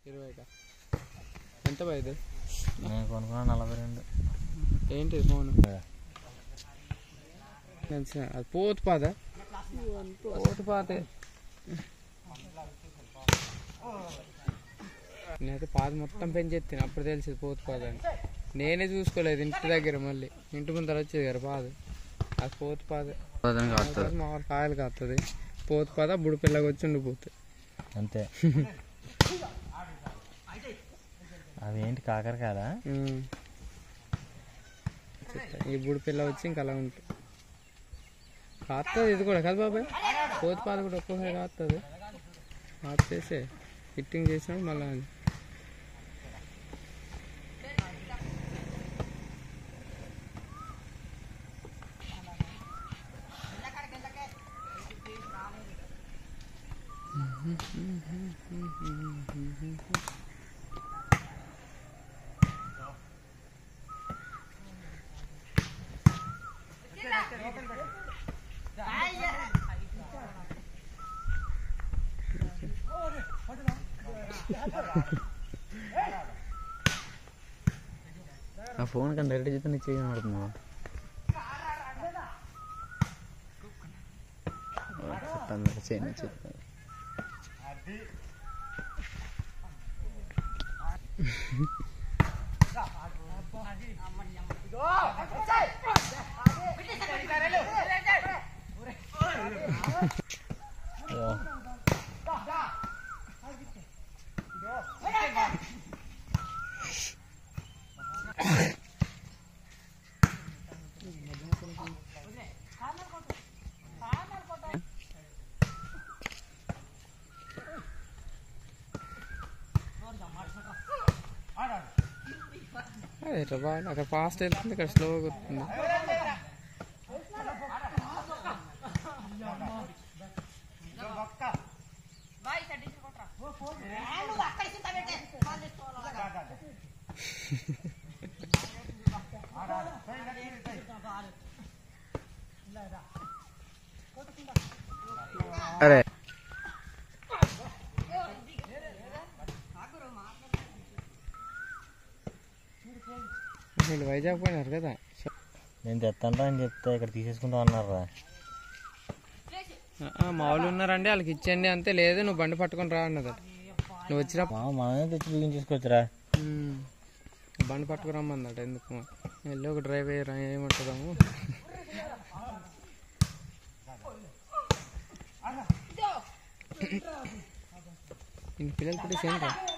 ఇరవైకా ఎంత పోయింది నేను కొనుక్కున్నా నలభై రెండు ఏంటి ఫోన్ అది పోతు పాత పోతు పాతే నేనైతే పాత మొత్తం పెంచెత్తాను అప్పుడు తెలిసింది పోతు పాత అని నేనే చూసుకోలేదు ఇంటి దగ్గర మళ్ళీ ఇంటి ముందర వచ్చేది కదా పాద అది పోతు పాద మామూలు కాయలు కాస్తుంది పోతు పాద బుడి పిల్లకి వచ్చి ఉండిపోతుంది అంతే అవి ఏంటి కాకరకాయలా ఉమ్. ఈ బుడి పిల్ల వచ్చి ఇంకా అలా ఉంటుంది కాస్తుంది ఇది కూడా కదా బాబాయ్ పోతు పాద కూడా ఒక్కోసారి కాస్తుంది ఆఫ్ చేసే ఫిట్టింగ్ చేసినాడు మళ్ళీ ఆ ఫోన్ కానీ డైరెక్ట్ చేస్తే నీకు చేయడం పడుతుందా చెప్తాను చేయండి చెప్తాను అయ్యో. అదే ఇట్లా బాగా అక్కడ ఫాస్ట్ వెళ్తుంది ఇక్కడ స్లోగా వస్తుంది అరే వీళ్ళు వైజాగ్ పోయినారు కదా నేను తెస్తాను అని చెప్తే ఇక్కడ తీసేసుకుంటా అన్నారా ఆ, మా వాళ్ళు ఉన్నారండి వాళ్ళకి ఇచ్చేయండి అంతే లేదు నువ్వు బండి పట్టుకొని రా అన్నదట నువ్వు వచ్చిన మా మనమే తెచ్చి బిగించేసుకోవచ్చురా బండి పట్టుకురమ్మన్నట ఎందుకు వెళ్ళి ఒక డ్రైవ్ అయ్యారా ఏమంటుందాము ఇన్ని పిల్లలు పుట్టేసి ఏంట్రా